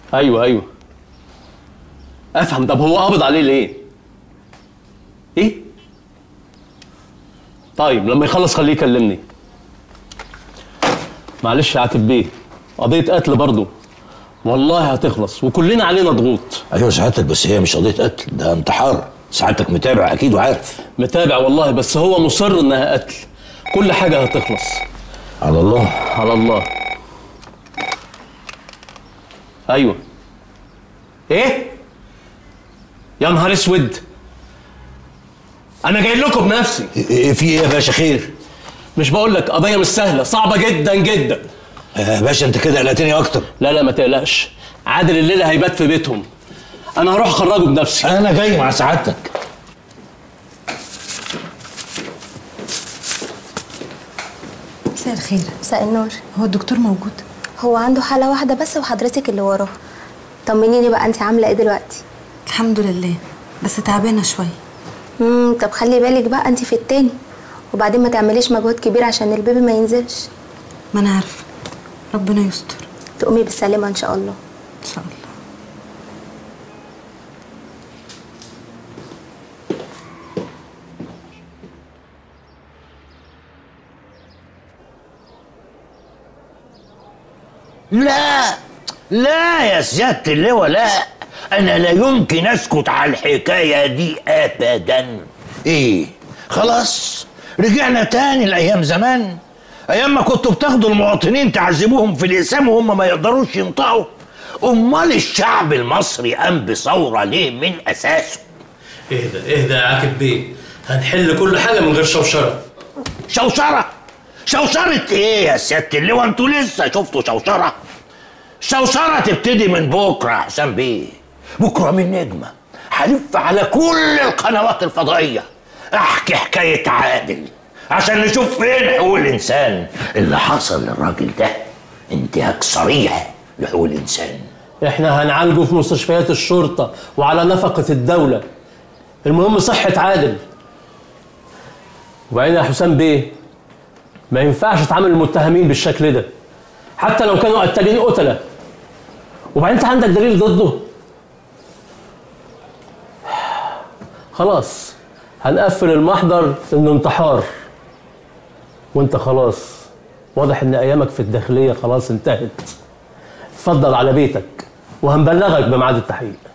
ايوه ايوه افهم طب هو قابض عليه ليه ايه طيب لما يخلص خليه يكلمني معلش يا عاتب بيه قضيه قتل برضه والله هتخلص وكلنا علينا ضغوط ايوه سعادتك بس هي مش قضيه قتل ده انتحار سعادتك متابع اكيد وعارف متابع والله بس هو مصر انها قتل كل حاجه هتخلص على الله على الله ايوه ايه يا نهار اسود انا جاي لكم بنفسي إيه في ايه يا باشا خير مش بقول لك قضيه مش سهله صعبه جدا جدا يا باشا انت كده قلقتني اكتر لا لا ما تقلقش عادل الليله هيبات في بيتهم انا هروح اخرجه بنفسي انا جاي مع سعادتك مساء الخير مساء النور هو الدكتور موجود هو عنده حالة واحدة بس وحضرتك اللي وراه طمنيني بقى انت عاملة ايه دلوقتي الحمد لله بس تعبانه شويه امم طب خلي بالك بقى انت في التاني وبعدين ما تعمليش مجهود كبير عشان البيبي ما ينزلش ما انا عارفه ربنا يستر تقومي بالسلامة ان شاء الله ان شاء الله لا لا يا سيادة اللواء لا أنا لا يمكن أسكت على الحكاية دي أبدا إيه خلاص رجعنا تاني لأيام زمان أيام ما كنتوا بتاخدوا المواطنين تعذبوهم في الإقسام وهم ما يقدروش ينطقوا أمال الشعب المصري قام بثورة ليه من أساسه اهدى اهدى يا عاكب بيه هنحل كل حاجه من غير شوشره شوشرة شوشرة ايه يا سيادة اللواء انتوا لسه شفتوا شوشرة شوشرة تبتدي من بكرة يا حسام بيه بكرة من نجمة هلف على كل القنوات الفضائية احكي حكاية عادل عشان نشوف فين حقوق الانسان اللي حصل للراجل ده انتهاك صريح لحقوق الانسان احنا هنعالجه في مستشفيات الشرطه وعلى نفقه الدوله المهم صحه عادل وبعدين يا حسام بيه ما ينفعش تعامل المتهمين بالشكل ده حتى لو كانوا قتالين قتله وبعدين انت عندك دليل ضده خلاص هنقفل المحضر انه انتحار وانت خلاص واضح ان ايامك في الداخليه خلاص انتهت اتفضل على بيتك وهنبلغك بميعاد التحقيق